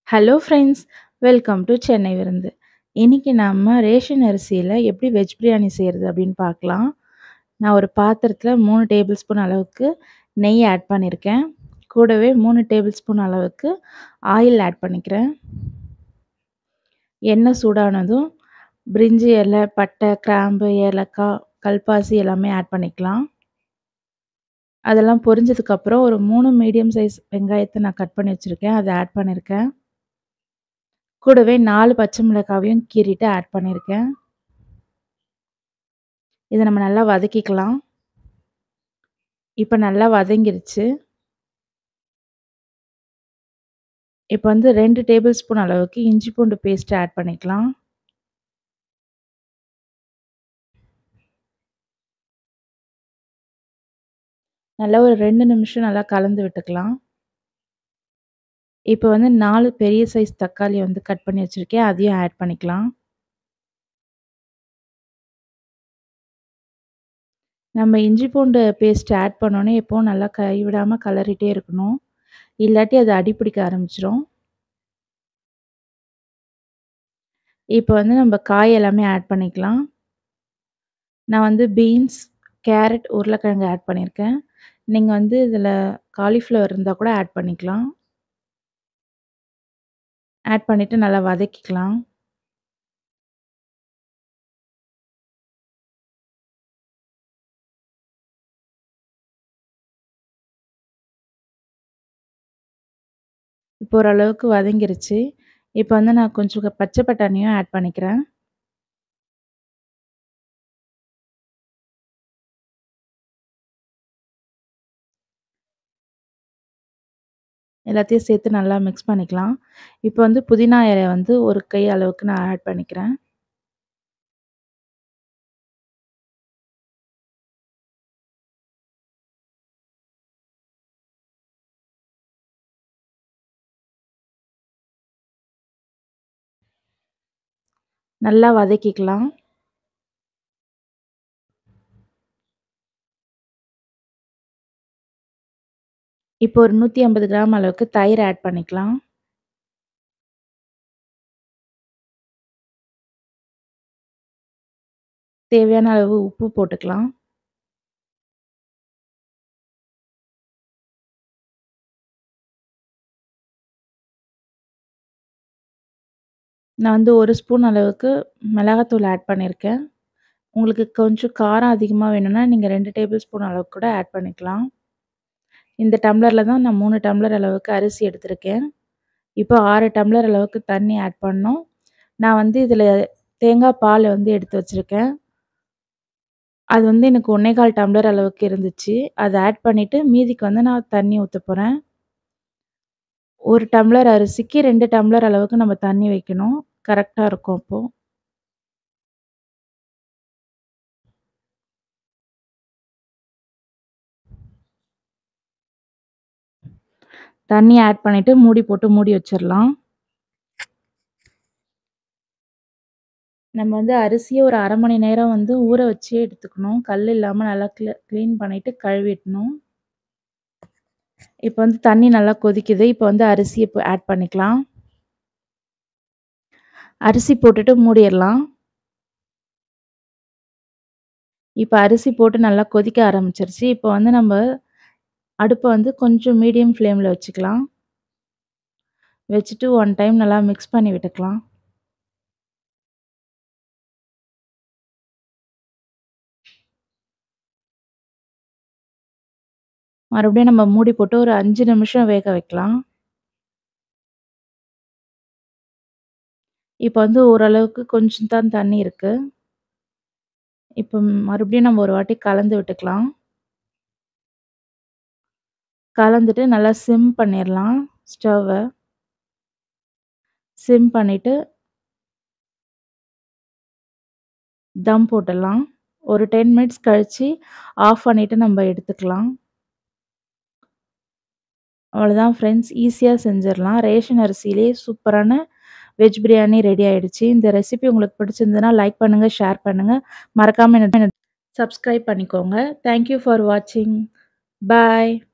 hello friends welcome to Chennai விருந்து இன்றைக்கி நம்ம ரேஷன் அரிசியில் எப்படி வெஜ் பிரியாணி செய்கிறது அப்படின்னு பார்க்கலாம் நான் ஒரு பாத்திரத்தில் மூணு டேபிள் ஸ்பூன் அளவுக்கு நெய் ஆட் பண்ணியிருக்கேன் கூடவே மூணு டேபிள் ஸ்பூன் அளவுக்கு ஆயில் ஆட் பண்ணிக்கிறேன் எண்ணெய் சூடானதும் பிரிஞ்சி இலை பட்டை கிராம்பு ஏலக்காய் கல்பாசி எல்லாமே ஆட் பண்ணிக்கலாம் அதெல்லாம் பொரிஞ்சதுக்கப்புறம் ஒரு மூணு மீடியம் சைஸ் வெங்காயத்தை நான் கட் பண்ணி வச்சுருக்கேன் அதை ஆட் பண்ணியிருக்கேன் கூடவே நாலு பச்சை மிளகாவையும் கீறிட்டு ஆட் பண்ணியிருக்கேன் இதை நம்ம நல்லா வதக்கிக்கலாம் இப்போ நல்லா வதங்கிருச்சு இப்போ வந்து ரெண்டு டேபிள் ஸ்பூன் அளவுக்கு இஞ்சி பூண்டு பேஸ்ட்டு ஆட் பண்ணிக்கலாம் நல்லா ஒரு ரெண்டு நிமிஷம் நல்லா கலந்து விட்டுக்கலாம் இப்போ வந்து நாலு பெரிய சைஸ் தக்காளி வந்து கட் பண்ணி வச்சுருக்கேன் அதையும் ஆட் பண்ணிக்கலாம் நம்ம இஞ்சி பூண்டு பேஸ்ட் ஆட் பண்ணோன்னே எப்போவும் நல்லா கைவிடாமல் கலரிட்டே இருக்கணும் இல்லாட்டி அது அடிப்பிடிக்க ஆரம்பிச்சிரும் இப்போ வந்து நம்ம காய் எல்லாமே ஆட் பண்ணிக்கலாம் நான் வந்து பீன்ஸ் கேரட் உருளைக்கிழங்கு ஆட் பண்ணியிருக்கேன் நீங்கள் வந்து இதில் காலிஃப்ளவர் இருந்தால் கூட ஆட் பண்ணிக்கலாம் ஆட் பண்ணிவிட்டு நல்லா வதக்கிக்கலாம் இப்போ ஓரளவுக்கு வதங்கிருச்சு இப்போ வந்து நான் கொஞ்சம் பச்சை பட்டாணியும் ஆட் பண்ணிக்கிறேன் எல்லாத்தையும் சேர்த்து நல்லா மிக்ஸ் பண்ணிக்கலாம் இப்போ வந்து புதினா இலை வந்து ஒரு கை அளவுக்கு நான் ஆட் பண்ணிக்கிறேன் நல்லா வதக்கிக்கலாம் இப்போ ஒரு நூற்றி ஐம்பது கிராம் அளவுக்கு தயிர் ஆட் பண்ணிக்கலாம் தேவையான அளவு உப்பு போட்டுக்கலாம் நான் வந்து ஒரு ஸ்பூன் அளவுக்கு மிளகாத்தூள் ஆட் பண்ணியிருக்கேன் உங்களுக்கு கொஞ்சம் காரம் அதிகமாக வேணும்னா நீங்கள் ரெண்டு டேபிள் ஸ்பூன் அளவுக்கு கூட ஆட் பண்ணிக்கலாம் இந்த டம்ளரில் தான் நான் மூணு டம்ளர் அளவுக்கு அரிசி எடுத்திருக்கேன் இப்போ ஆறு டம்ளர் அளவுக்கு தண்ணி ஆட் பண்ணோம் நான் வந்து இதில் தேங்காய் பால் வந்து எடுத்து வச்சுருக்கேன் அது வந்து எனக்கு ஒன்றே கால் டம்ளர் அளவுக்கு இருந்துச்சு அதை ஆட் பண்ணிவிட்டு மீதிக்கு வந்து நான் தண்ணி ஊற்ற போகிறேன் ஒரு டம்ளர் அரிசிக்கு ரெண்டு டம்ளர் அளவுக்கு நம்ம தண்ணி வைக்கணும் கரெக்டாக இருக்கும் அப்போது தண்ணி ஆட் பண்ணிவிட்டு மூடி போட்டு மூடி வச்சிடலாம் நம்ம வந்து அரிசியை ஒரு அரை மணி நேரம் வந்து ஊற வச்சு எடுத்துக்கணும் கல் இல்லாமல் நல்லா க்ள க்ளீன் பண்ணிவிட்டு கழுவிடணும் இப்போ வந்து தண்ணி நல்லா கொதிக்குது இப்போ வந்து அரிசி இப்போ ஆட் பண்ணிக்கலாம் அரிசி போட்டுட்டு மூடிடலாம் இப்போ அரிசி போட்டு நல்லா கொதிக்க ஆரம்பிச்சிருச்சு இப்போ வந்து நம்ம அடுப்பை வந்து கொஞ்சம் மீடியம் ஃப்ளேமில் வச்சுக்கலாம் வச்சுட்டு ஒன் டைம் நல்லா மிக்ஸ் பண்ணி விட்டுக்கலாம் மறுபடியும் நம்ம மூடி போட்டு ஒரு அஞ்சு நிமிஷம் வேக வைக்கலாம் இப்போ வந்து ஓரளவுக்கு கொஞ்சம் தான் தண்ணி இருக்குது இப்போ மறுபடியும் நம்ம ஒரு வாட்டி கலந்து விட்டுக்கலாம் கலந்துட்டு நல்லா சிம் பண்ணிடலாம் ஸ்டவ்வை சிம் பண்ணிவிட்டு தம் போட்டுடலாம் ஒரு டென் மினிட்ஸ் கழித்து ஆஃப் பண்ணிவிட்டு நம்ம எடுத்துக்கலாம் அவ்வளோதான் ஃப்ரெண்ட்ஸ் ஈஸியாக செஞ்சிடலாம் ரேஷன் அரிசியிலே சூப்பரான வெஜ் பிரியாணி ரெடி ஆகிடுச்சு இந்த ரெசிபி உங்களுக்கு பிடிச்சிருந்ததுன்னா லைக் பண்ணுங்கள் ஷேர் பண்ணுங்கள் மறக்காமல் என்ன சப்ஸ்கிரைப் பண்ணிக்கோங்க தேங்க்யூ ஃபார் வாட்சிங் பாய்